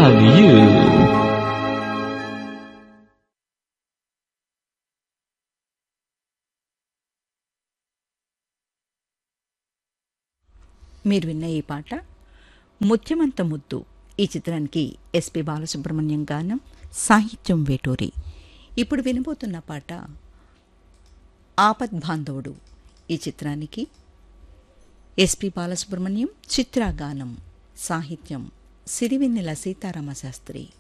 love you. మీరు విన్న ఈ పాట ముత్యమంత ముద్దు ఈ చిత్రానికి ఎస్పి బాలసుబ్రహ్మణ్యం గానం సాహిత్యం వేటూరి ఇప్పుడు వినబోతున్న పాట ఆపద్ బాంధవుడు ఈ చిత్రానికి ఎస్పి బాలసుబ్రహ్మణ్యం చిత్రగానం సాహిత్యం సిరివెన్నెల సీతారామ శాస్త్రి